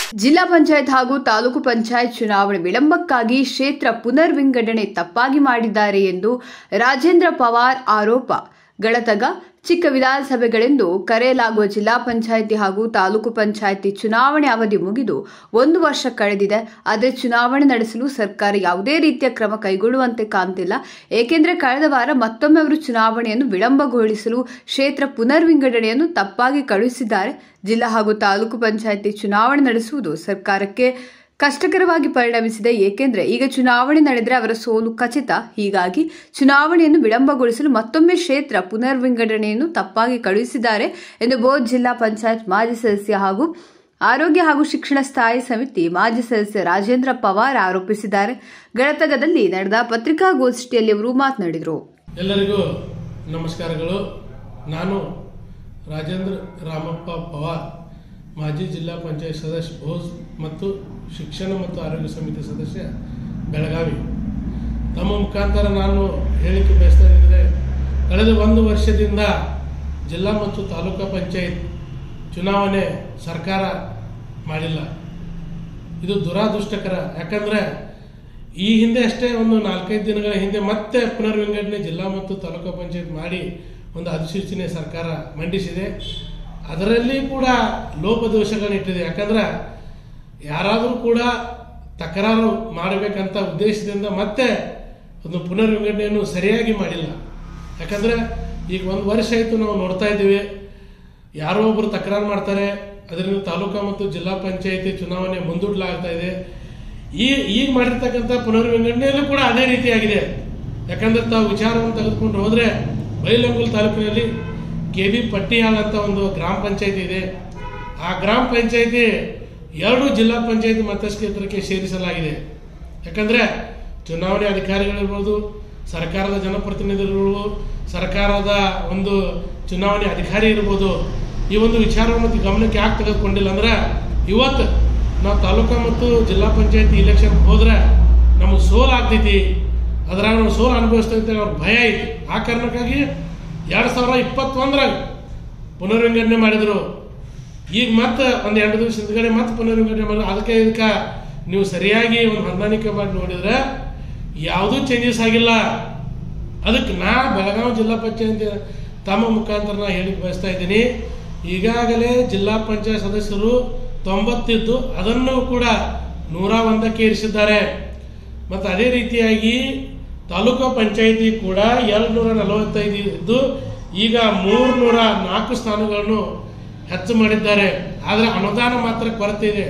ಜಿಲ್ಲಾ ಪಂಚಾಯತ್ ಹಾಗೂ ತಾಲೂಕು ಪಂಚಾಯತ್ ಚುನಾವಣೆ ವಿಳಂಬಕ್ಕಾಗಿ ಕ್ಷೇತ್ರ ಪುನರ್ ವಿಂಗಡಣೆ ತಪ್ಪಾಗಿ ಮಾಡಿದ್ದಾರೆ ಎಂದು ರಾಜೇಂದ್ರ ಪವಾರ್ ಆರೋಪ ಗಳತಗ ಚಿಕ್ಕ ವಿಧಾನಸಭೆಗಳೆಂದು ಕರೆಯಲಾಗುವ ಜಿಲ್ಲಾ ಪಂಚಾಯಿತಿ ಹಾಗೂ ತಾಲೂಕು ಪಂಚಾಯಿತಿ ಚುನಾವಣೆ ಅವಧಿ ಮುಗಿದು ಒಂದು ವರ್ಷ ಕಳೆದಿದೆ ಆದರೆ ಚುನಾವಣೆ ನಡೆಸಲು ಸರ್ಕಾರ ಯಾವುದೇ ರೀತಿಯ ಕ್ರಮ ಕೈಗೊಳ್ಳುವಂತೆ ಕಾಣ್ತಿಲ್ಲ ಏಕೆಂದರೆ ಕಳೆದ ವಾರ ಮತ್ತೊಮ್ಮೆ ಅವರು ಚುನಾವಣೆಯನ್ನು ವಿಳಂಬಗೊಳಿಸಲು ಕ್ಷೇತ್ರ ಪುನರ್ ವಿಂಗಡಣೆಯನ್ನು ತಪ್ಪಾಗಿ ಕಳುಹಿಸಿದ್ದಾರೆ ಜಿಲ್ಲಾ ಹಾಗೂ ತಾಲೂಕು ಪಂಚಾಯಿತಿ ಚುನಾವಣೆ ನಡೆಸುವುದು ಸರ್ಕಾರಕ್ಕೆ ಕಷ್ಟಕರವಾಗಿ ಪರಿಣಮಿಸಿದೆ ಏಕೆಂದರೆ ಈಗ ಚುನಾವಣೆ ನಡೆದರೆ ಅವರ ಸೋಲು ಖಚಿತ ಹೀಗಾಗಿ ಚುನಾವಣೆಯನ್ನು ವಿಳಂಬಗೊಳಿಸಲು ಮತ್ತೊಮ್ಮೆ ಕ್ಷೇತ್ರ ಪುನರ್ ವಿಂಗಡಣೆಯನ್ನು ತಪ್ಪಾಗಿ ಕಳುಹಿಸಿದ್ದಾರೆ ಎಂದು ಬೋಧ್ ಜಿಲ್ಲಾ ಪಂಚಾಯತ್ ಮಾಜಿ ಸದಸ್ಯ ಹಾಗೂ ಆರೋಗ್ಯ ಹಾಗೂ ಶಿಕ್ಷಣ ಸ್ಥಾಯಿ ಸಮಿತಿ ಮಾಜಿ ಸದಸ್ಯ ರಾಜೇಂದ್ರ ಪವಾರ್ ಆರೋಪಿಸಿದ್ದಾರೆ ಗಳತಗದಲ್ಲಿ ನಡೆದ ಪತ್ರಿಕಾಗೋಷ್ಠಿಯಲ್ಲಿ ಅವರು ಮಾತನಾಡಿದರು ಎಲ್ಲರಿಗೂ ನಮಸ್ಕಾರಗಳು ನಾನು ರಾಜೇಂದ್ರ ರಾಮಪ್ಪ ಪವಾರ್ ಮಾಜಿ ಜಿಲ್ಲಾ ಪಂಚಾಯತ್ ಸದಸ್ಯ ಭೋಜ್ ಮತ್ತು ಶಿಕ್ಷಣ ಮತ್ತು ಆರೋಗ್ಯ ಸಮಿತಿ ಸದಸ್ಯ ಬೆಳಗಾವಿ ತಮ್ಮ ಮುಖಾಂತರ ನಾನು ಹೇಳಿಕೆ ಬಯಸ್ತಾ ಇದ್ದರೆ ಕಳೆದ ಒಂದು ವರ್ಷದಿಂದ ಜಿಲ್ಲಾ ಮತ್ತು ತಾಲೂಕಾ ಪಂಚಾಯತ್ ಚುನಾವಣೆ ಸರ್ಕಾರ ಮಾಡಿಲ್ಲ ಇದು ದುರಾದೃಷ್ಟಕರ ಯಾಕಂದರೆ ಈ ಹಿಂದೆ ಅಷ್ಟೇ ಒಂದು ನಾಲ್ಕೈದು ದಿನಗಳ ಹಿಂದೆ ಮತ್ತೆ ಪುನರ್ವಿಂಗಡಣೆ ಜಿಲ್ಲಾ ಮತ್ತು ತಾಲೂಕು ಪಂಚಾಯತ್ ಮಾಡಿ ಒಂದು ಅಧಿಸೂಚನೆ ಸರ್ಕಾರ ಮಂಡಿಸಿದೆ ಅದರಲ್ಲಿ ಕೂಡ ಲೋಪದೋಷಗಳನ್ನ ಇಟ್ಟಿದೆ ಯಾಕಂದ್ರೆ ಯಾರಾದರೂ ಕೂಡ ತಕರಾರು ಮಾಡಬೇಕಂತ ಉದ್ದೇಶದಿಂದ ಮತ್ತೆ ಒಂದು ಪುನರ್ವಿಂಗಡಣೆಯನ್ನು ಸರಿಯಾಗಿ ಮಾಡಿಲ್ಲ ಯಾಕಂದ್ರೆ ಈಗ ಒಂದು ವರ್ಷ ಆಯಿತು ನಾವು ನೋಡ್ತಾ ಇದ್ದೀವಿ ಯಾರೋ ಒಬ್ಬರು ತಕರಾರು ಮಾಡ್ತಾರೆ ಅದರಿಂದ ತಾಲೂಕಾ ಮತ್ತು ಜಿಲ್ಲಾ ಪಂಚಾಯತಿ ಚುನಾವಣೆ ಮುಂದೂಡಲಾಗ್ತಾ ಇದೆ ಈ ಈಗ ಮಾಡಿರ್ತಕ್ಕಂಥ ಪುನರ್ವಿಂಗಡಣೆಯಲ್ಲೂ ಕೂಡ ಅದೇ ರೀತಿಯಾಗಿದೆ ಯಾಕಂದ್ರೆ ತಾವು ವಿಚಾರವನ್ನು ತೆಗೆದುಕೊಂಡು ಹೋದ್ರೆ ಬೈಲಂಗುಲ್ ತಾಲೂಕಿನಲ್ಲಿ ಕೆ ಬಿ ಪಟ್ಟಿಯಾಳ್ ಅಂತ ಒಂದು ಗ್ರಾಮ ಪಂಚಾಯತಿ ಇದೆ ಆ ಗ್ರಾಮ ಪಂಚಾಯತಿ ಎರಡು ಜಿಲ್ಲಾ ಪಂಚಾಯತಿ ಮತಕ್ಷೇತ್ರಕ್ಕೆ ಸೇರಿಸಲಾಗಿದೆ ಯಾಕಂದ್ರೆ ಚುನಾವಣೆ ಅಧಿಕಾರಿಗಳಿರ್ಬೋದು ಸರ್ಕಾರದ ಜನಪ್ರತಿನಿಧಿಗಳು ಸರ್ಕಾರದ ಒಂದು ಚುನಾವಣೆ ಅಧಿಕಾರಿ ಇರ್ಬೋದು ಈ ಒಂದು ವಿಚಾರವನ್ನು ಗಮನಕ್ಕೆ ಯಾಕೆ ತೆಗೆದುಕೊಂಡಿಲ್ಲ ಅಂದ್ರೆ ಇವತ್ತು ನಾವು ತಾಲೂಕಾ ಮತ್ತು ಜಿಲ್ಲಾ ಪಂಚಾಯತಿ ಇಲೆಕ್ಷನ್ ಹೋದ್ರೆ ನಮಗೆ ಸೋಲ್ ಆಗ್ತೈತಿ ಅದ್ರಾಗ ನಾವು ಸೋಲು ಅನುಭವಿಸ್ತೇವೆ ಅಂತ ಅವ್ರಿಗೆ ಭಯ ಐತಿ ಆ ಕಾರಣಕ್ಕಾಗಿ ಎರಡು ಸಾವಿರ ಇಪ್ಪತ್ತೊಂದರಾಗ ಪುನರ್ವಿಂಗಡಣೆ ಮಾಡಿದ್ರು ಈಗ ಮತ್ತೆ ಒಂದು ಎರಡು ದಿವಸ ಹಿಂದ್ಗಡೆ ಮತ್ತೆ ಪುನರ್ವಿಂಗಡಣೆ ಮಾಡಿ ಅದಕ್ಕೆ ಇದಕ್ಕೆ ನೀವು ಸರಿಯಾಗಿ ಒಂದು ಹೊಂದಾಣಿಕೆ ಮಾಡಿ ನೋಡಿದ್ರೆ ಯಾವುದೂ ಚೇಂಜಸ್ ಆಗಿಲ್ಲ ಅದಕ್ಕೆ ನಾ ಬೆಳಗಾವಿ ಜಿಲ್ಲಾ ಪಂಚಾಯತ್ ತಮ್ಮ ಮುಖಾಂತರ ನಾ ಹೇಳಿ ಬಯಸ್ತಾ ಇದ್ದೀನಿ ಈಗಾಗಲೇ ಜಿಲ್ಲಾ ಪಂಚಾಯತ್ ಸದಸ್ಯರು ತೊಂಬತ್ತಿದ್ದು ಅದನ್ನು ಕೂಡ ನೂರ ಒಂದಕ್ಕೆ ಇರಿಸಿದ್ದಾರೆ ಮತ್ತು ಅದೇ ರೀತಿಯಾಗಿ ತಾಲೂಕು ಪಂಚಾಯಿತಿ ಕೂಡ ಎರಡು ನೂರ ನಲವತ್ತೈದು ಇದ್ದು ಈಗ ಮೂರ್ನೂರ ನಾಲ್ಕು ಸ್ಥಾನಗಳನ್ನು ಹೆಚ್ಚು ಮಾಡಿದ್ದಾರೆ ಆದರೆ ಅನುದಾನ ಮಾತ್ರ ಕೊರತೆ ಇದೆ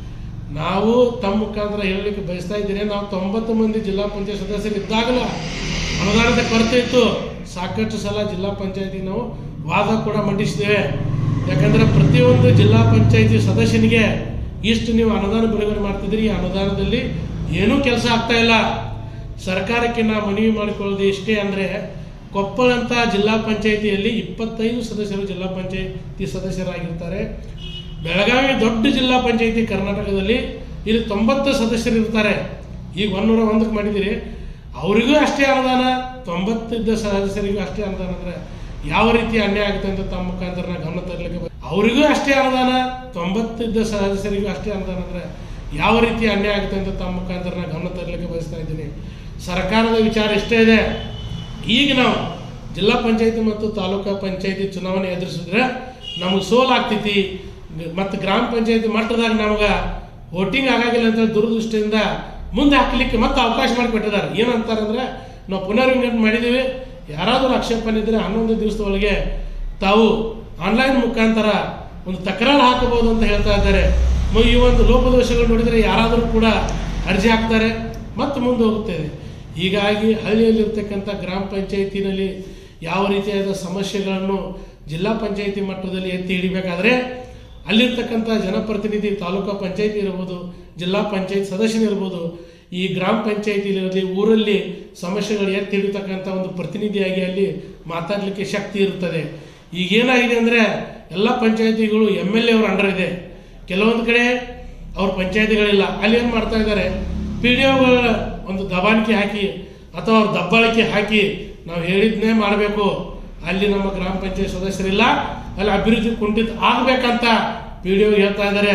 ನಾವು ತಮ್ಮ ಮುಖಾಂತರ ಹೇಳಲಿಕ್ಕೆ ಬಯಸ್ತಾ ಇದ್ದೀನಿ ನಾವು ತೊಂಬತ್ತು ಮಂದಿ ಜಿಲ್ಲಾ ಪಂಚಾಯತ್ ಸದಸ್ಯರು ಇದ್ದಾಗಲೂ ಅನುದಾನದ ಕೊರತೆ ಇತ್ತು ಸಾಕಷ್ಟು ಸಲ ಜಿಲ್ಲಾ ಪಂಚಾಯತಿ ನಾವು ವಾದ ಕೂಡ ಮಂಡಿಸಿದ್ದೇವೆ ಯಾಕಂದ್ರೆ ಪ್ರತಿಯೊಂದು ಜಿಲ್ಲಾ ಪಂಚಾಯತಿ ಸದಸ್ಯನಿಗೆ ಇಷ್ಟು ನೀವು ಅನುದಾನ ಬಿಡುಗಡೆ ಮಾಡ್ತಿದ್ರಿ ಈ ಅನುದಾನದಲ್ಲಿ ಏನೂ ಕೆಲಸ ಆಗ್ತಾ ಇಲ್ಲ ಸರ್ಕಾರಕ್ಕೆ ನಾವು ಮನವಿ ಮಾಡಿಕೊಳ್ಳೋದು ಇಷ್ಟೇ ಅಂದರೆ ಕೊಪ್ಪಳ ಅಂತ ಜಿಲ್ಲಾ ಪಂಚಾಯಿತಿಯಲ್ಲಿ ಇಪ್ಪತ್ತೈದು ಸದಸ್ಯರು ಜಿಲ್ಲಾ ಪಂಚಾಯಿತಿ ಸದಸ್ಯರಾಗಿರ್ತಾರೆ ಬೆಳಗಾವಿ ದೊಡ್ಡ ಜಿಲ್ಲಾ ಪಂಚಾಯಿತಿ ಕರ್ನಾಟಕದಲ್ಲಿ ಇಲ್ಲಿ ತೊಂಬತ್ತು ಸದಸ್ಯರು ಇರ್ತಾರೆ ಈಗ ಒಂದೂರ ಒಂದಕ್ಕೆ ಮಾಡಿದ್ದೀರಿ ಅವರಿಗೂ ಅಷ್ಟೇ ಅನುದಾನ ತೊಂಬತ್ತಿದ್ದ ಸದಸ್ಯರಿಗೂ ಅಷ್ಟೇ ಅನುದಾನ ಅಂದರೆ ಯಾವ ರೀತಿ ಅನ್ಯಾಯ ಆಗುತ್ತೆ ಅಂತ ತಮ್ಮ ಮುಖಾಂತರ ನಾ ಗಮನ ತರಲಿಕ್ಕೆ ಬಯ- ಅವರಿಗೂ ಅಷ್ಟೇ ಅನುದಾನ ತೊಂಬತ್ತಿದ್ದ ಸದಸ್ಯರಿಗೂ ಅಷ್ಟೇ ಅನುದಾನ ಅಂದರೆ ಯಾವ ರೀತಿ ಅನ್ಯಾಯ ಆಗುತ್ತೆ ಅಂತ ತಮ್ಮ ಮುಖಾಂತರ ನಾ ಗಮನ ತರಲಿಕ್ಕೆ ಬಯಸ್ತಾ ಇದ್ದೀನಿ ಸರ್ಕಾರದ ವಿಚಾರ ಇಷ್ಟೇ ಇದೆ ಈಗ ನಾವು ಜಿಲ್ಲಾ ಪಂಚಾಯತಿ ಮತ್ತು ತಾಲೂಕಾ ಪಂಚಾಯತಿ ಚುನಾವಣೆ ಎದುರಿಸಿದ್ರೆ ನಮಗೆ ಸೋಲಾಗ್ತೈತಿ ಮತ್ತು ಗ್ರಾಮ ಪಂಚಾಯತಿ ಮಟ್ಟದಾಗ ನಮಗೆ ವೋಟಿಂಗ್ ಆಗಾಗಿಲ್ಲ ಅಂತ ದುರದೃಷ್ಟಿಯಿಂದ ಮುಂದೆ ಹಾಕ್ಲಿಕ್ಕೆ ಮತ್ತೆ ಅವಕಾಶ ಮಾಡಿಕೊಟ್ಟಿದ್ದಾರೆ ಏನಂತಾರಂದ್ರೆ ನಾವು ಪುನರ್ವಿಂಗಡಣೆ ಮಾಡಿದ್ದೀವಿ ಯಾರಾದರೂ ಆಕ್ಷೇಪಣೆ ಇದ್ದರೆ ಹನ್ನೊಂದು ದಿವಸದೊಳಗೆ ತಾವು ಆನ್ಲೈನ್ ಮುಖಾಂತರ ಒಂದು ತಕರಾರು ಹಾಕಬಹುದು ಅಂತ ಹೇಳ್ತಾ ಇದ್ದಾರೆ ಮ- ಈ ಒಂದು ಲೋಪದೋಷಗಳು ನೋಡಿದರೆ ಯಾರಾದರೂ ಕೂಡ ಅರ್ಜಿ ಹಾಕ್ತಾರೆ ಮತ್ತೆ ಮುಂದೆ ಹೋಗುತ್ತದೆ ಹೀಗಾಗಿ ಹಳ್ಳಿಯಲ್ಲಿರ್ತಕ್ಕಂಥ ಗ್ರಾಮ ಪಂಚಾಯತಿನಲ್ಲಿ ಯಾವ ರೀತಿಯಾದ ಸಮಸ್ಯೆಗಳನ್ನು ಜಿಲ್ಲಾ ಪಂಚಾಯತಿ ಮಟ್ಟದಲ್ಲಿ ಎತ್ತಿ ಹಿಡಿಬೇಕಾದ್ರೆ ಅಲ್ಲಿರ್ತಕ್ಕಂಥ ಜನಪ್ರತಿನಿಧಿ ತಾಲೂಕಾ ಪಂಚಾಯತಿ ಇರ್ಬೋದು ಜಿಲ್ಲಾ ಪಂಚಾಯತ್ ಸದಸ್ಯನಿರ್ಬೋದು ಈ ಗ್ರಾಮ ಪಂಚಾಯತಿಲಿರಲಿ ಊರಲ್ಲಿ ಸಮಸ್ಯೆಗಳು ಎತ್ತಿ ಹಿಡಿತಕ್ಕಂಥ ಒಂದು ಪ್ರತಿನಿಧಿಯಾಗಿ ಅಲ್ಲಿ ಮಾತಾಡಲಿಕ್ಕೆ ಶಕ್ತಿ ಇರುತ್ತದೆ ಈಗೇನಾಗಿದೆ ಅಂದರೆ ಎಲ್ಲ ಪಂಚಾಯತಿಗಳು ಎಮ್ ಎಲ್ ಎ ಅವ್ರ ಅಂಡರ್ ಇದೆ ಕೆಲವೊಂದು ಕಡೆ ಅವ್ರ ಪಂಚಾಯತಿಗಳಿಲ್ಲ ಅಲ್ಲಿ ಏನು ಮಾಡ್ತಾ ಇದ್ದಾರೆ ಪಿ ಡಿ ಒಗಳ ಒಂದು ದಬಾಣಿಕೆ ಹಾಕಿ ಅಥವಾ ಅವ್ರ ದಬ್ಬಾಳಿಕೆ ಹಾಕಿ ನಾವು ಹೇಳಿದ್ನೇ ಮಾಡಬೇಕು ಅಲ್ಲಿ ನಮ್ಮ ಗ್ರಾಮ ಪಂಚಾಯತ್ ಸದಸ್ಯರಿಲ್ಲ ಅಲ್ಲಿ ಅಭಿವೃದ್ಧಿ ಕುಂಠಿತ ಆಗ್ಬೇಕಂತ ಪಿ ಡಿ ಹೇಳ್ತಾ ಇದ್ದಾರೆ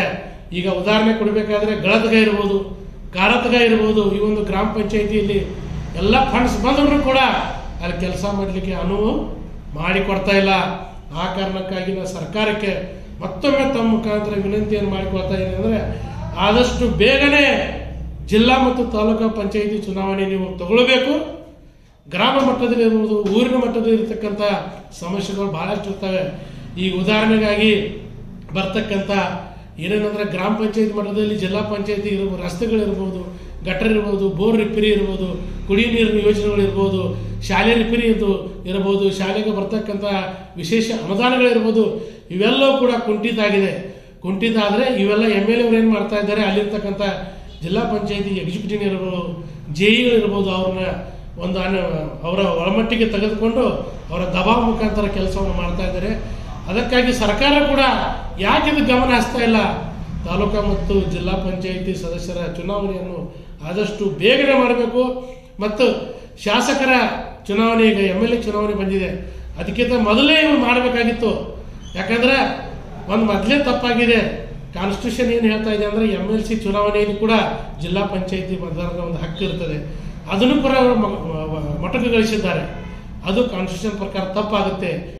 ಈಗ ಉದಾಹರಣೆ ಕೊಡಬೇಕಾದ್ರೆ ಗಳದಗ ಇರ್ಬೋದು ಕಾರತಗ ಇರ್ಬೋದು ಈ ಒಂದು ಗ್ರಾಮ ಪಂಚಾಯಿತಿಯಲ್ಲಿ ಎಲ್ಲ ಫಂಡ್ಸ್ ಬಂದರೂ ಕೂಡ ಅಲ್ಲಿ ಕೆಲಸ ಮಾಡಲಿಕ್ಕೆ ಅನುವು ಮಾಡಿಕೊಡ್ತಾ ಇಲ್ಲ ಆ ಕಾರಣಕ್ಕಾಗಿ ನಾವು ಸರ್ಕಾರಕ್ಕೆ ಮತ್ತೊಮ್ಮೆ ತಮ್ಮ ಮುಖಾಂತರ ವಿನಂತಿಯನ್ನು ಮಾಡಿಕೊಳ್ತಾ ಇದ್ದೀನಿ ಅಂದರೆ ಆದಷ್ಟು ಬೇಗನೆ ಜಿಲ್ಲಾ ಮತ್ತು ತಾಲೂಕಾ ಪಂಚಾಯಿತಿ ಚುನಾವಣೆ ನೀವು ತಗೊಳ್ಬೇಕು ಗ್ರಾಮ ಮಟ್ಟದಲ್ಲಿ ಇರ್ಬೋದು ಊರಿನ ಮಟ್ಟದಲ್ಲಿ ಇರತಕ್ಕಂಥ ಸಮಸ್ಯೆಗಳು ಬಹಳಷ್ಟು ಇರ್ತವೆ ಈಗ ಉದಾಹರಣೆಗಾಗಿ ಬರ್ತಕ್ಕಂಥ ಏನೇನಂದ್ರೆ ಗ್ರಾಮ ಪಂಚಾಯತ್ ಮಟ್ಟದಲ್ಲಿ ಜಿಲ್ಲಾ ಪಂಚಾಯತಿ ಇರ್ಬೋದು ರಸ್ತೆಗಳಿರ್ಬೋದು ಗಟ್ಟರ್ ಇರ್ಬೋದು ಬೋರ್ ರಿಪೇರಿ ಇರ್ಬೋದು ಕುಡಿ ನೀರಿನ ಯೋಜನೆಗಳಿರ್ಬೋದು ಶಾಲೆ ರಿಪೇರಿ ಇದು ಇರ್ಬೋದು ಶಾಲೆಗೆ ಬರ್ತಕ್ಕಂಥ ವಿಶೇಷ ಅನುದಾನಗಳಿರ್ಬೋದು ಇವೆಲ್ಲವೂ ಕೂಡ ಕುಂಠಿತ ಆಗಿದೆ ಕುಂಠಿತ ಆದರೆ ಇವೆಲ್ಲ ಎಮ್ ಎಲ್ ಎವ್ರು ಏನು ಮಾಡ್ತಾ ಇದ್ದಾರೆ ಅಲ್ಲಿರ್ತಕ್ಕಂಥ ಜಿಲ್ಲಾ ಪಂಚಾಯತಿ ಎಕ್ಸಿಕ್ಯೂಟಿವ್ ಇರ್ಬೋದು ಜೆ ಇರ್ಬೋದು ಅವ್ರನ್ನ ಒಂದು ಅನ ಅವರ ಒಳಮಟ್ಟಿಗೆ ತೆಗೆದುಕೊಂಡು ಅವರ ದಬಾವ್ ಮುಖಾಂತರ ಕೆಲಸವನ್ನು ಮಾಡ್ತಾ ಇದ್ದಾರೆ ಅದಕ್ಕಾಗಿ ಸರ್ಕಾರ ಕೂಡ ಯಾಕೆ ಇದು ಗಮನ ಹರಿಸ್ತಾ ಇಲ್ಲ ತಾಲೂಕಾ ಮತ್ತು ಜಿಲ್ಲಾ ಪಂಚಾಯಿತಿ ಸದಸ್ಯರ ಚುನಾವಣೆಯನ್ನು ಆದಷ್ಟು ಬೇಗನೆ ಮಾಡಬೇಕು ಮತ್ತು ಶಾಸಕರ ಚುನಾವಣೆ ಈಗ ಎಮ್ ಎಲ್ ಎ ಚುನಾವಣೆ ಬಂದಿದೆ ಅದಕ್ಕಿಂತ ಮೊದಲೇ ಇವ್ರು ಮಾಡಬೇಕಾಗಿತ್ತು ಯಾಕಂದ್ರೆ ಒಂದು ಮೊದಲೇ ತಪ್ಪಾಗಿದೆ ಕಾನ್ಸ್ಟಿಟ್ಯೂಷನ್ ಏನು ಹೇಳ್ತಾ ಇದೆ ಅಂದ್ರೆ ಎಮ್ ಎಲ್ ಸಿ ಚುನಾವಣೆಯಲ್ಲಿ ಕೂಡ ಜಿಲ್ಲಾ ಪಂಚಾಯಿತಿ ಮತದಾರರ ಒಂದು ಹಕ್ಕು ಇರ್ತದೆ ಅದನ್ನು ಕೂಡ ಅವರು ಮೊಟಕುಗೊಳಿಸಿದ್ದಾರೆ ಅದು ಕಾನ್ಸ್ಟಿಟ್ಯೂಷನ್ ಪ್ರಕಾರ ತಪ್ಪಾಗುತ್ತೆ